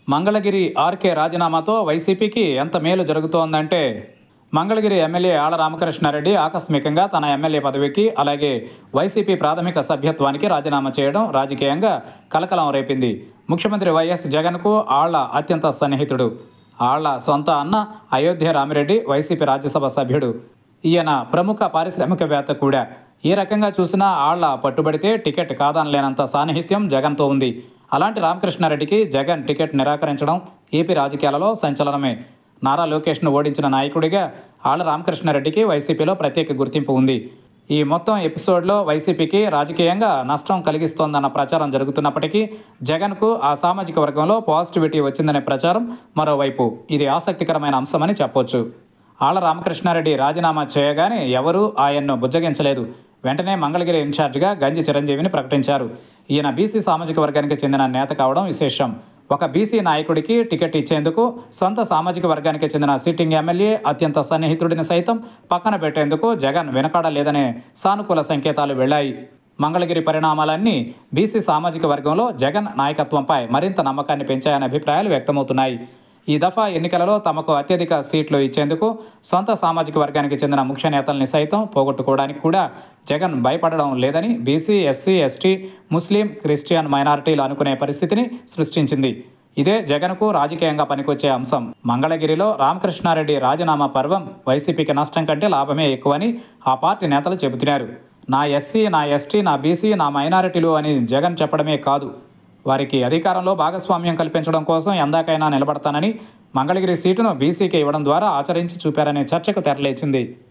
Mangalagiri RK రాజీనామాతో వైసీపీకి ఎంత మేలు జరుగుతోందంటే మంగళగిరి ఎమ్మెల్యే ఆళ్ల రామకృష్ణారెడ్డి ఆకస్మికంగా తన ఎమ్మెల్యే పదవికి అలాగే వైసీపీ ప్రాథమిక సభ్యత్వానికి రాజీనామా చేయడం రాజకీయంగా కలకలం రేపింది ముఖ్యమంత్రి వైఎస్ జగన్కు ఆళ్ల అత్యంత సన్నిహితుడు ఆళ్ల సొంత అన్న అయోధ్య రామిరెడ్డి వైసీపీ రాజ్యసభ సభ్యుడు ఈయన ప్రముఖ పారిశ్రామికవేత్త కూడా ఏ రకంగా చూసినా ఆళ్ల పట్టుబడితే టికెట్ కాదనలేనంత సాన్నిహిత్యం జగన్తో ఉంది అలాంటి రామకృష్ణారెడ్డికి జగన్ టికెట్ నిరాకరించడం ఏపీ రాజకీయాలలో సంచలనమే నారా లోకేష్ను ఓడించిన నాయకుడిగా ఆళ్ల రామకృష్ణారెడ్డికి వైసీపీలో ప్రత్యేక గుర్తింపు ఉంది ఈ మొత్తం ఎపిసోడ్లో వైసీపీకి రాజకీయంగా నష్టం కలిగిస్తోందన్న ప్రచారం జరుగుతున్నప్పటికీ జగన్కు ఆ సామాజిక వర్గంలో పాజిటివిటీ వచ్చిందనే ప్రచారం మరోవైపు ఇది ఆసక్తికరమైన అంశమని చెప్పొచ్చు ఆళ్ల రామకృష్ణారెడ్డి రాజీనామా చేయగానే ఎవరూ ఆయన్ను బుజ్జగించలేదు వెంటనే మంగళగిరి ఇన్ఛార్జిగా గంజి చిరంజీవిని ప్రకటించారు ఈయన బీసీ సామాజిక వర్గానికి చెందిన నేత కావడం విశేషం ఒక బీసీ నాయకుడికి టికెట్ ఇచ్చేందుకు సొంత సామాజిక వర్గానికి చెందిన సిట్టింగ్ ఎమ్మెల్యే అత్యంత సన్నిహితుడిని సైతం పక్కన పెట్టేందుకు జగన్ వెనకాడలేదనే సానుకూల సంకేతాలు వెళ్లాయి మంగళగిరి పరిణామాలన్నీ బీసీ సామాజిక వర్గంలో జగన్ నాయకత్వంపై మరింత నమ్మకాన్ని పెంచాయనే అభిప్రాయాలు వ్యక్తమవుతున్నాయి ఈ దఫా ఎన్నికలలో తమకు అత్యధిక సీట్లు ఇచ్చేందుకు సొంత సామాజిక వర్గానికి చెందిన ముఖ్య నేతల్ని సైతం పోగొట్టుకోవడానికి కూడా జగన్ భయపడడం లేదని BC SC ST Muslim Christian మైనారిటీలు అనుకునే పరిస్థితిని సృష్టించింది ఇదే జగన్కు రాజకీయంగా పనికొచ్చే అంశం మంగళగిరిలో రామకృష్ణారెడ్డి రాజీనామా పర్వం వైసీపీకి నష్టం కంటే లాభమే ఎక్కువని ఆ పార్టీ నేతలు చెబుతున్నారు నా ఎస్సీ నా ఎస్టీ నా బీసీ నా మైనారిటీలు అని జగన్ చెప్పడమే కాదు వారికి అధికారంలో భాగస్వామ్యం కల్పించడం కోసం ఎందాకైనా నిలబడతానని మంగళగిరి సీటును బీసీకి ఇవ్వడం ద్వారా ఆచరించి చూపారనే చర్చకు తెరలేచింది